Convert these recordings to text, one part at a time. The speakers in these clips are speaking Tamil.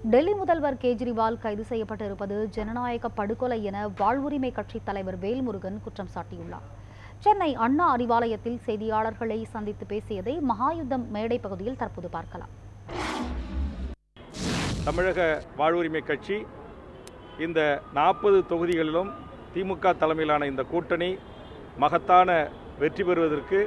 டெல்லி முதல்வர் கேஜ்ரிவால் கைது செய்யப்பட்டிருப்பது ஜனநாயக படுகொலை என வாழ்வுரிமை கட்சி தலைவர் வேல்முருகன் குற்றம் சாட்டியுள்ளார் சென்னை அண்ணா அறிவாலயத்தில் செய்தியாளர்களை சந்தித்து பேசியதை மகாயுத்தம் மேடை பகுதியில் தற்போது பார்க்கலாம் தமிழக வாழ்வுரிமை கட்சி இந்த நாற்பது தொகுதிகளிலும் திமுக தலைமையிலான இந்த கூட்டணி மகத்தான வெற்றி பெறுவதற்கு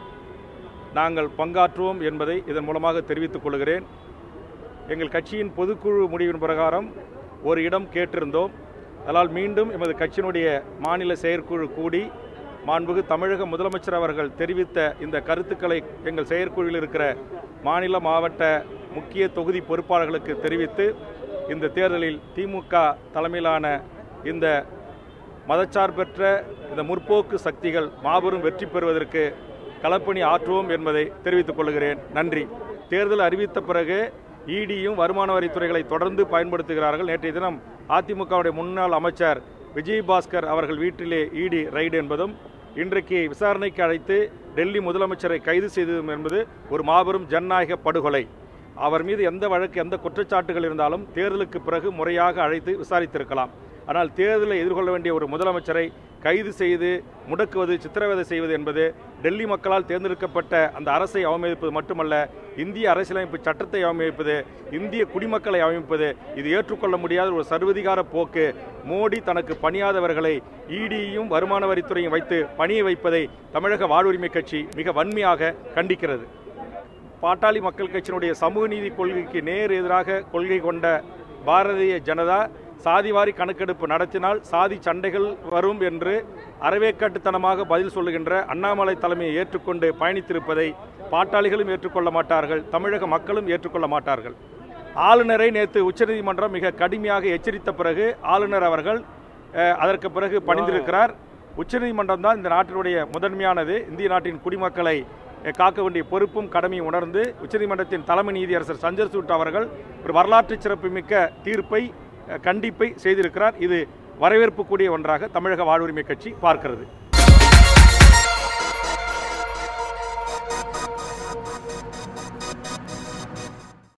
நாங்கள் பங்காற்றுவோம் என்பதை இதன் மூலமாக தெரிவித்துக் கொள்கிறேன் எங்கள் கட்சியின் பொதுக்குழு முடிவின் பிரகாரம் ஒரு இடம் கேட்டிருந்தோம் அதனால் மீண்டும் எமது கட்சியினுடைய மாநில செயற்குழு கூடி மாண்புகு தமிழக முதலமைச்சர் அவர்கள் தெரிவித்த இந்த கருத்துக்களை எங்கள் செயற்குழுவில் இருக்கிற மாநில மாவட்ட முக்கிய தொகுதி பொறுப்பாளர்களுக்கு தெரிவித்து இந்த தேர்தலில் திமுக தலைமையிலான இந்த மதச்சார்பற்ற இந்த முற்போக்கு சக்திகள் மாபெரும் வெற்றி பெறுவதற்கு களப்பணி ஆற்றுவோம் என்பதை தெரிவித்துக் கொள்கிறேன் நன்றி தேர்தல் அறிவித்த பிறகு இடியும் வருமான வரித்துறைகளை தொடர்ந்து பயன்படுத்துகிறார்கள் நேற்றைய தினம் அதிமுகவுடைய முன்னாள் அமைச்சர் விஜயபாஸ்கர் அவர்கள் வீட்டிலே இடி ரைடு என்பதும் இன்றைக்கு விசாரணைக்கு அழைத்து டெல்லி முதலமைச்சரை கைது செய்ததும் என்பது ஒரு மாபெரும் ஜனநாயக படுகொலை அவர் மீது எந்த வழக்கு எந்த குற்றச்சாட்டுகள் இருந்தாலும் தேர்தலுக்கு பிறகு முறையாக அழைத்து விசாரித்திருக்கலாம் ஆனால் தேர்தலை எதிர்கொள்ள வேண்டிய ஒரு முதலமைச்சரை கைது செய்து முடக்குவது சித்திரவதை செய்வது என்பது டெல்லி மக்களால் தேர்ந்தெடுக்கப்பட்ட அந்த அரசை அவமதிப்பது மட்டுமல்ல இந்திய அரசியலமைப்பு சட்டத்தை அவமதிப்பது இந்திய குடிமக்களை அவமதிப்பது இது ஏற்றுக்கொள்ள முடியாத ஒரு சர்வதிகார போக்கு மோடி தனக்கு பணியாதவர்களை இடியும் வருமான வரித்துறையும் வைத்து பணிய வைப்பதை தமிழக வாழ்வுரிமை கட்சி மிக வன்மையாக கண்டிக்கிறது பாட்டாளி மக்கள் கட்சியினுடைய சமூக நீதி கொள்கைக்கு நேர் எதிராக கொள்கை கொண்ட பாரதிய ஜனதா சாதிவாரி கணக்கெடுப்பு நடத்தினால் சாதி சண்டைகள் வரும் என்று அறவேக்காட்டுத்தனமாக பதில் சொல்லுகின்ற அண்ணாமலை தலைமையை ஏற்றுக்கொண்டு பயணித்திருப்பதை பாட்டாளிகளும் ஏற்றுக்கொள்ள மாட்டார்கள் தமிழக மக்களும் ஏற்றுக்கொள்ள மாட்டார்கள் ஆளுநரை நேற்று உச்சநீதிமன்றம் மிக கடுமையாக எச்சரித்த பிறகு ஆளுநர் அவர்கள் அஹ், அதற்கு பிறகு பணிந்திருக்கிறார் உச்சநீதிமன்றம் தான் இந்த நாட்டினுடைய முதன்மையானது இந்திய நாட்டின் குடிமக்களை அஹ், காக்க வேண்டிய பொறுப்பும் கடமையும் உணர்ந்து உச்சநீதிமன்றத்தின் தலைமை நீதியரசர் சஞ்சய் சூட் அவர்கள் ஒரு வரலாற்று சிறப்புமிக்க தீர்ப்பை அஹ், கண்டிப்பை செய்திருக்கிறார் இது வரவேற்புக்குரிய ஒன்றாக தமிழக வாழ்வுரிமை கட்சி பார்க்கிறது